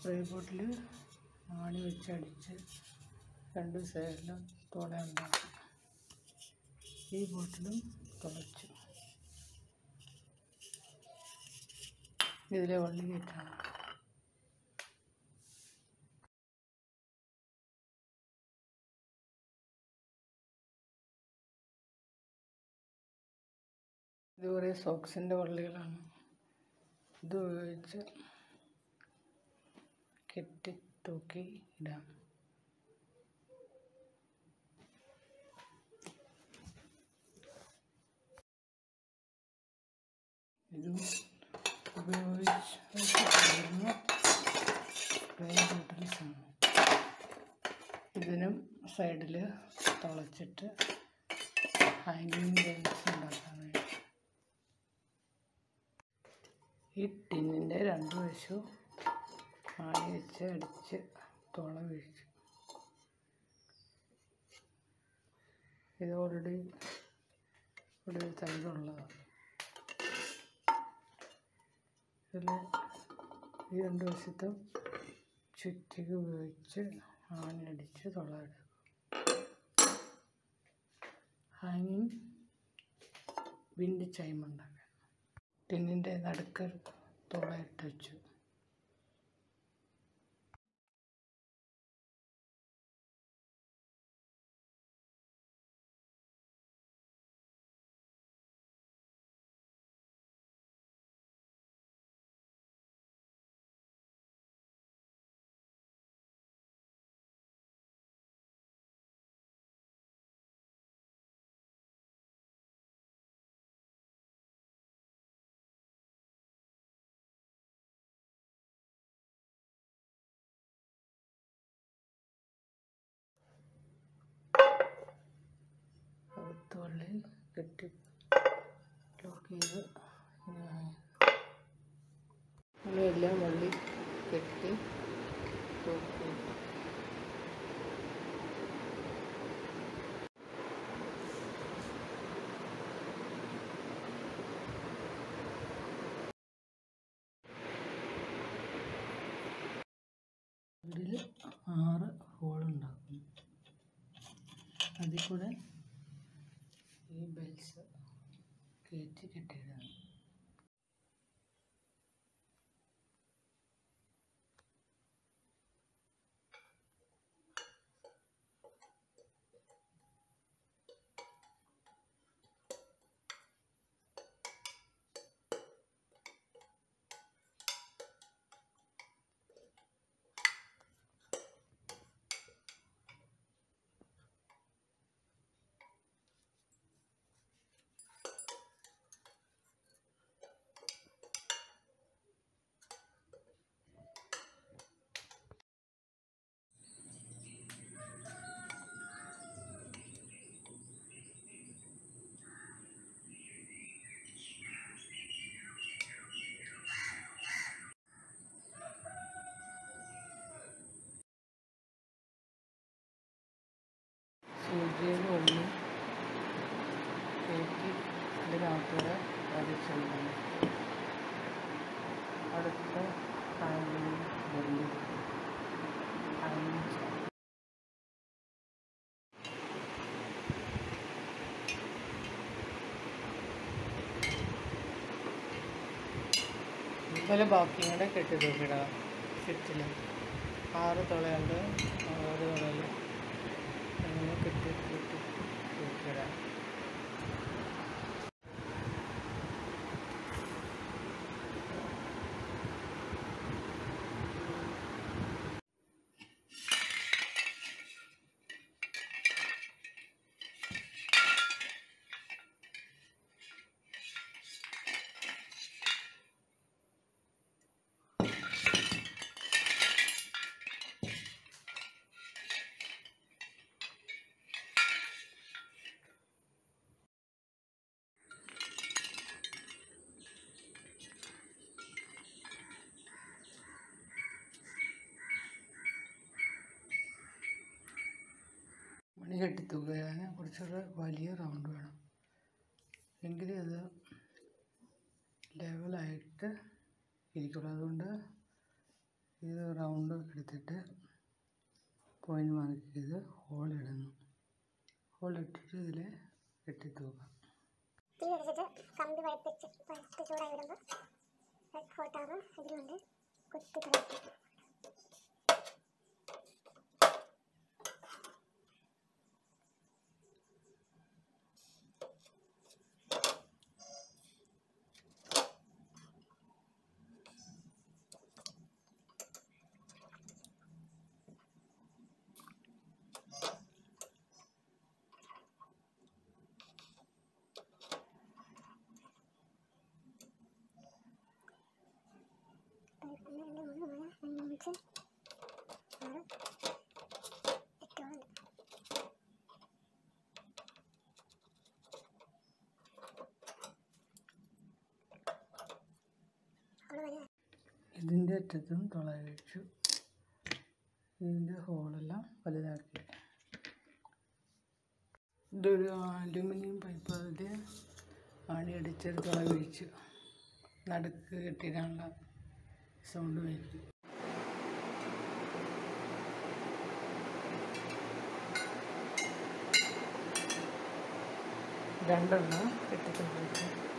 spray ബോട്ടിൽ ആണി വെച്ചടിച്ച് രണ്ട് സൈഡിലും തുള ഉണ്ടാക്കും ഈ ബോട്ടിലും തുളച്ചു ഇതിലെ വള്ളി കയറ്റാണ് ഇത് കുറേ സോക്സിൻ്റെ വള്ളികളാണ് ഇത് ഉപയോഗിച്ച് കെട്ടി തൂക്കി ഇടാം ഇതും ഉപയോഗിച്ച് ചെയ്യുന്ന സ്പ്രേ ബോട്ടിൽസാണ് ഇതിനും സൈഡിൽ തുളച്ചിട്ട് ഹാങ്ങിങ് ബെൽസ് ഉണ്ടാക്കാൻ വേണ്ടി ഈ ടിന്നിൻ്റെ രണ്ട് വശവും ആണി വെച്ച് അടിച്ച് തുള വീഴ്ചു ഇത് ഓൾറെഡി ഇവിടെ ഒരു തൈലുള്ളതാണ് ഇതിൽ ഈ രണ്ട് വശത്തും ചുറ്റിക ഉപയോഗിച്ച് ആണി അടിച്ച് തുള എടുക്കും ഹാങ്ങിങ് വിൻഡ് ചൈം ഉണ്ടാക്കാൻ ടിന്നിൻ്റെ നടുക്കൽ തുള ഇട്ട് വെച്ചു അകത്ത് വള്ളി കെട്ടി ലോക്ക് ചെയ്ത് എല്ലാം വള്ളി കെട്ടി ലോക്ക് ചെയ്തു ഇതിൽ ആറ് ഹോളുണ്ടാക്കും അതിൽ കൂടെ ഈ ബെൽസ് കയറ്റി കെട്ടിയിടാണ് സൂചിയിൽ ഉള്ളി കയറ്റി ഇതിനകത്തൂടെ വലിച്ചെടുക്കണം അടുത്ത ഹാങ്ങിങ് വെള്ളി ഹാങ്ങിങ് ഇതുപോലെ ബാക്കിയും കൂടെ കെട്ടി തൂക്കിടുക ചുറ്റിൽ ആറ് തുളയുണ്ട് ആറ് തുളയിൽ അങ്ങനെ കെട്ടി കെട്ടി തൂക്കിടാം മണി കെട്ടി തൂക്കാൻ കുറച്ചുകൂടെ വലിയ റൗണ്ട് വേണം എങ്കിലേ അത് ലെവലായിട്ട് ഇരിക്കുള്ളൂ അതുകൊണ്ട് ഇത് റൗണ്ട് എടുത്തിട്ട് കോയിൻ മാർക്ക് ചെയ്ത് ഹോൾ ഇടുന്നു ഹോൾ ഇട്ടിട്ട് ഇതിൽ കെട്ടിത്തൂക്കാം തീ വെച്ചിട്ട് കമ്പി പഴുപ്പിച്ച് പഴുത്ത് ചൂടായി വരുമ്പോൾ റെഡ് ഹോട്ടാകും ഇതിലുണ്ട് കുത്തി കളിക്കും ഒന്ന് രണ്ട് മൂന്ന് നാല് അഞ്ച് ആറ് എട്ട് ഒമ്പത് അവള് വരെ ഇതിൻ്റെ അറ്റത്തും തുള കഴിച്ചു ഇതിൻ്റെ ഹോളെല്ലാം വലുതാക്കി ഇതൊരു അലുമിനിയം പൈപ്പ് അതിൽ ആണി അടിച്ചൊരു തുള വീഴിച്ചു നടുക്ക് കെട്ടിടാനുള്ള സൗണ്ട് വയ്ക്കും രണ്ടെണ്ണം കെട്ടിക്കൊണ്ടിരിക്കും